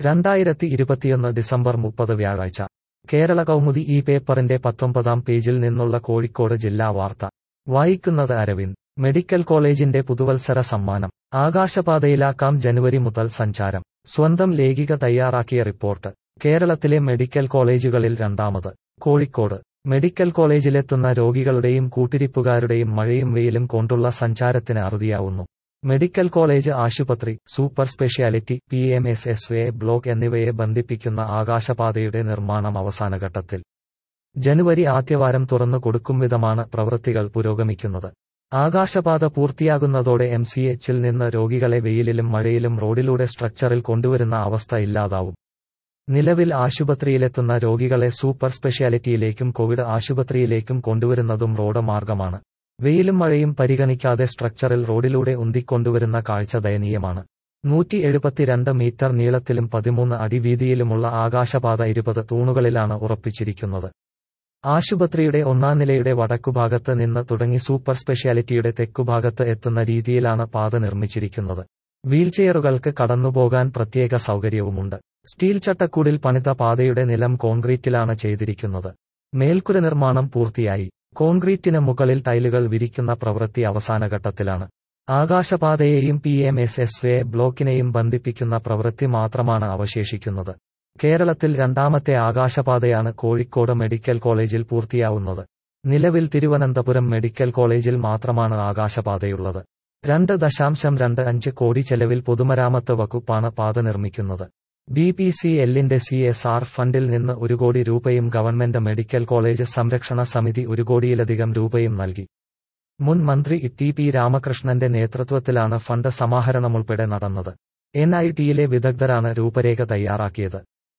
രണ്ടായിരത്തി ഇരുപത്തിയൊന്ന് ഡിസംബർ മുപ്പത് വ്യാഴാഴ്ച കേരള കൗമുദി ഈ പേപ്പറിന്റെ പത്തൊമ്പതാം പേജിൽ നിന്നുള്ള കോഴിക്കോട് ജില്ലാ വാർത്ത വായിക്കുന്നത് അരവിന്ദ് മെഡിക്കൽ കോളേജിന്റെ പുതുവത്സര സമ്മാനം ആകാശപാതയിലാക്കാം ജനുവരി മുതൽ സഞ്ചാരം സ്വന്തം ലേഖിക തയ്യാറാക്കിയ റിപ്പോർട്ട് കേരളത്തിലെ മെഡിക്കൽ കോളേജുകളിൽ രണ്ടാമത് കോഴിക്കോട് മെഡിക്കൽ കോളേജിലെത്തുന്ന രോഗികളുടെയും കൂട്ടിരിപ്പുകാരുടെയും മഴയും വെയിലും കൊണ്ടുള്ള സഞ്ചാരത്തിന് അറുതിയാവുന്നു മെഡിക്കൽ കോളേജ് ആശുപത്രി super speciality P M S S A block എന്നിവയെ ബന്ധിപ്പിക്കുന്ന ആകാശപാതയുടെ നിർമ്മാണം അവസാനഘട്ടത്തിൽ ജനുവരി ആദ്യവാരം തുറന്നു കൊടുക്കും വിധമാണ് പ്രവൃത്തികൾ പുരോഗമിക്കുന്നത് ആകാശപാത പൂർത്തിയാകുന്നതോടെ എം സി എച്ചിൽ നിന്ന് രോഗികളെ വെയിലിലും മഴയിലും റോഡിലൂടെ സ്ട്രക്ചറിൽ കൊണ്ടുവരുന്ന അവസ്ഥ ഇല്ലാതാവും നിലവിൽ ആശുപത്രിയിലെത്തുന്ന രോഗികളെ സൂപ്പർ സ്പെഷ്യാലിറ്റിയിലേക്കും കോവിഡ് ആശുപത്രിയിലേക്കും കൊണ്ടുവരുന്നതും റോഡ് മാർഗമാണ് വെയിലും മഴയും പരിഗണിക്കാതെ സ്ട്രക്ചറിൽ റോഡിലൂടെ ഉന്തിക്കൊണ്ടുവരുന്ന കാഴ്ച ദയനീയമാണ് നൂറ്റി എഴുപത്തിരണ്ട് മീറ്റർ നീളത്തിലും പതിമൂന്ന് അടി വീതിയിലുമുള്ള ആകാശപാത ഇരുപത് തൂണുകളിലാണ് ഉറപ്പിച്ചിരിക്കുന്നത് ആശുപത്രിയുടെ ഒന്നാം നിലയുടെ വടക്കുഭാഗത്ത് നിന്ന് തുടങ്ങി സൂപ്പർ സ്പെഷ്യാലിറ്റിയുടെ തെക്കുഭാഗത്ത് എത്തുന്ന രീതിയിലാണ് പാത നിർമ്മിച്ചിരിക്കുന്നത് വീൽചെയറുകൾക്ക് കടന്നുപോകാൻ പ്രത്യേക സൗകര്യവുമുണ്ട് സ്റ്റീൽ ചട്ടക്കൂടിൽ പണിത പാതയുടെ നിലം കോൺക്രീറ്റിലാണ് ചെയ്തിരിക്കുന്നത് മേൽക്കുര നിർമ്മാണം പൂർത്തിയായി കോൺക്രീറ്റിന് മുകളിൽ ടൈലുകൾ വിരിക്കുന്ന പ്രവൃത്തി അവസാനഘട്ടത്തിലാണ് ആകാശപാതയെയും P M S S A ബ്ലോക്കിനെയും ബന്ധിപ്പിക്കുന്ന പ്രവൃത്തി മാത്രമാണ് അവശേഷിക്കുന്നത് കേരളത്തിൽ രണ്ടാമത്തെ ആകാശപാതയാണ് കോഴിക്കോട് മെഡിക്കൽ കോളേജിൽ പൂർത്തിയാവുന്നത് നിലവിൽ തിരുവനന്തപുരം മെഡിക്കൽ കോളേജിൽ മാത്രമാണ് ആകാശപാതയുള്ളത് രണ്ട് ദശാംശം രണ്ട് അഞ്ച് കോടി ചെലവിൽ പൊതുമരാമത്ത് വകുപ്പാണ് പാത നിർമ്മിക്കുന്നത് ബി പി സി എല്ലിന്റെ സി എസ് ആർ ഫണ്ടിൽ നിന്ന് ഒരു കോടി രൂപയും ഗവൺമെന്റ് മെഡിക്കൽ കോളേജ് സംരക്ഷണ സമിതി ഒരു കോടിയിലധികം രൂപയും നൽകി മുൻ മന്ത്രി ടി പി രാമകൃഷ്ണന്റെ നേതൃത്വത്തിലാണ് ഫണ്ട് സമാഹരണമുൾപ്പെടെ നടന്നത് എൻ ഐ ടിയിലെ വിദഗ്ധരാണ് രൂപരേഖ തയ്യാറാക്കിയത്